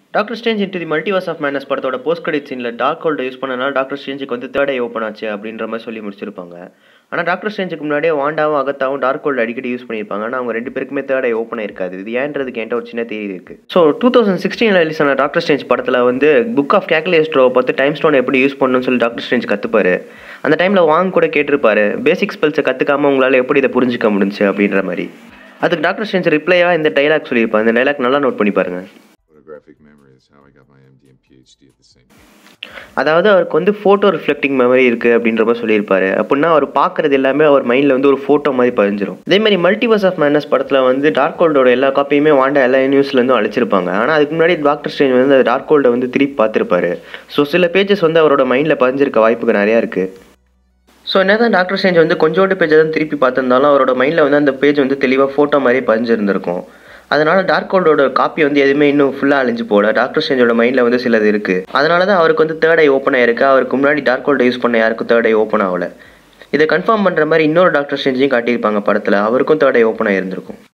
Doctor strange into the multiverse of madness படத்தோட post credit சீனில் dark ஹோல்டை use பண்ணனால டாக்டர் ஸ்ட்ரேஞ்சுக்கு வந்து தேர்ட் ஐ ஓப்பன் ஆச்சு அப்படின்ற மாதிரி சொல்லி முடிச்சிருப்பாங்க ஆனால் டாக்டர் ஸ்ட்ரேஞ்சுக்கு முன்னாடியே வாண்டாவும் அகத்தாவும் டார்க் ஹோல்டு அடிக்கடி யூஸ் பண்ணியிருப்பாங்க ஆனால் அவங்க ரெண்டு பேருக்குமே தேர்ட் ஐ ஓப்பன் ஆயிருக்காது இது ஏன்றதுக்கு என்கிட்ட ஒரு சின்ன தேரி இருக்கு ஸோ டூ தௌசண்ட் சிக்ஸ்டீனில் ரிலீஸ் ஆன டாக்டர் ஸ்ட்ரேஞ்ச் படத்தில் வந்து புக் ஆஃப் கேல்குலேஸ்ட்ரோவை பார்த்து டைம் ஸ்டோன் எப்படி யூஸ் பண்ணணும்னு சொல்லி டாக்டர் ஸ்ட்ரேஞ்ச் கற்றுப்பாரு அந்த டைமில் வாங்க கூட கேட்டிருப்பாரு பேசிக் ஸ்பெல்ஸை கற்றுக்காம உங்களால் எப்படி இதை புரிஞ்சுக்க முடிஞ்சு அப்படின்ற மாதிரி அதுக்கு டாக்டர் ஸ்ட்ரேஞ்ச் ரிப்ளையாக இந்த டைலாக் சொல்லியிருப்பாங்க இந்த டைலாக் நல்லா நோட் பண்ணி பாருங்க Photographic memory is how I got my MD and PhD at the same time. அதாவது அவருக்கு வந்து ஃபோட்டோ ரிஃப்ளெக்டிங் மெமரி இருக்குது அப்படின்ற மாதிரி சொல்லியிருப்பாரு அப்படின்னா அவர் பார்க்குறது எல்லாமே அவர் மைண்டில் வந்து ஒரு ஃபோட்டோ மாதிரி பதிஞ்சிரும் அதே மாதிரி மல்டிவர்ஸ் ஆஃப் மேனஸ் படத்தில் வந்து டார்க் ஹோல்டோட எல்லா காப்பியுமே வாண்ட எல்லா நியூஸ்லேருந்தும் அழிச்சிருப்பாங்க ஆனால் அதுக்கு முன்னாடி டாக்டர் ஸ்ட்ரேஞ்ச் வந்து அந்த டார்க் ஹோல்டை வந்து திருப்பி பார்த்துருப்பாரு ஸோ சில பேஜஸ் வந்து அவரோட மைண்டில் பதிஞ்சிருக்க வாய்ப்புகள் நிறையா இருக்குது ஸோ என்னதான் டாக்டர் ஸ்ட்ரேஞ்ச் வந்து கொஞ்சோண்டு பேஜை தான் திருப்பி பார்த்துருந்தாலும் அவரோட மைண்டில் வந்து அந்த பேஜ் வந்து தெளிவாக ஃபோட்டோ மாதிரி பதிஞ்சிருந்திருக்கும் அதனால டார்க் ஹோல்டோட காப்பி வந்து எதுவுமே இன்னும் ஃபுல்லாக அழிஞ்சு போகல டாக்டர் ஸ்ட்ரேஞ்சோட மைண்டில் வந்து சிலது இருக்குது அதனால தான் அவருக்கு வந்து தேர்ட் ஐ ஓப்பன் ஆயிருக்கு அவருக்கு முன்னாடி டார்க் ஹோல்டை யூஸ் பண்ண யாருக்கும் தேர்ட் ஐ ஓப்பன் ஆகல இதை கன்ஃபார்ம் பண்ணுற மாதிரி இன்னொரு டாக்டர் ஸ்ட்ரேஞ்சையும் காட்டியிருப்பாங்க படத்தில் அவருக்கும் தேர்ட் ஐ ஓப்பன் ஆயிருந்திருக்கும்